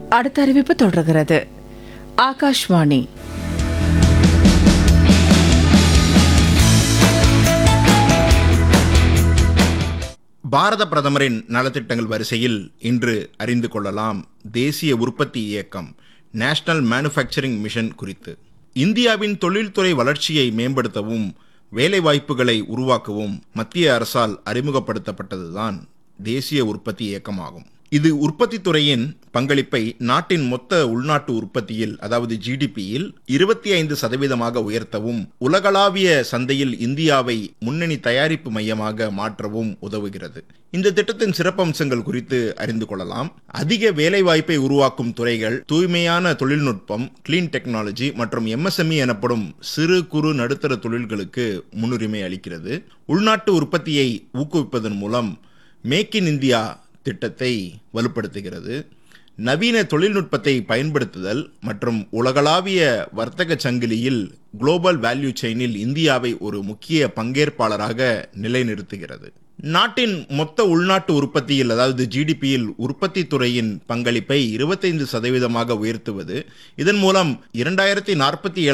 அடுத்த அறிவிப்பு தொடர்கிறது ஆகாஷ்வாணி பாரத பிரதமரின் நலத்திட்டங்கள் வரிசையில் இன்று அறிந்து கொள்ளலாம் தேசிய உற்பத்தி இயக்கம் நேஷனல் மேனுஃபேக்சரிங் மிஷன் குறித்து இந்தியாவின் தொழில்துறை வளர்ச்சியை மேம்படுத்தவும் வேலைவாய்ப்புகளை உருவாக்கவும் மத்திய அரசால் அறிமுகப்படுத்தப்பட்டதுதான் தேசிய உற்பத்தி இயக்கமாகும் இது உற்பத்தி துறையின் பங்களிப்பை நாட்டின் மொத்த உள்நாட்டு உற்பத்தியில் அதாவது ஜிடிபியில் இருபத்தி ஐந்து சதவீதமாக உயர்த்தவும் உலகளாவிய சந்தையில் இந்தியாவை முன்னணி தயாரிப்பு மையமாக மாற்றவும் உதவுகிறது இந்த திட்டத்தின் சிறப்பம்சங்கள் குறித்து அறிந்து கொள்ளலாம் அதிக வேலைவாய்ப்பை உருவாக்கும் துறைகள் தூய்மையான தொழில்நுட்பம் கிளீன் டெக்னாலஜி மற்றும் எம்எஸ்எம்இ எனப்படும் சிறு குறு நடுத்தர தொழில்களுக்கு முன்னுரிமை அளிக்கிறது உள்நாட்டு உற்பத்தியை ஊக்குவிப்பதன் மூலம் மேக் இன் இந்தியா திட்டத்தை வலுப்படுத்துகிறது நவீன தொழில்நுட்பத்தை பயன்படுத்துதல் மற்றும் உலகளாவிய வர்த்தக சங்கிலியில் குளோபல் வேல்யூ செயினில் இந்தியாவை ஒரு முக்கிய பங்கேற்பாளராக நிலைநிறுத்துகிறது நாட்டின் மொத்த உள்நாட்டு உற்பத்தியில் அதாவது ஜிடிபியில் உற்பத்தி துறையின் பங்களிப்பை இருபத்தைந்து சதவீதமாக உயர்த்துவது இதன் மூலம் இரண்டாயிரத்தி நாற்பத்தி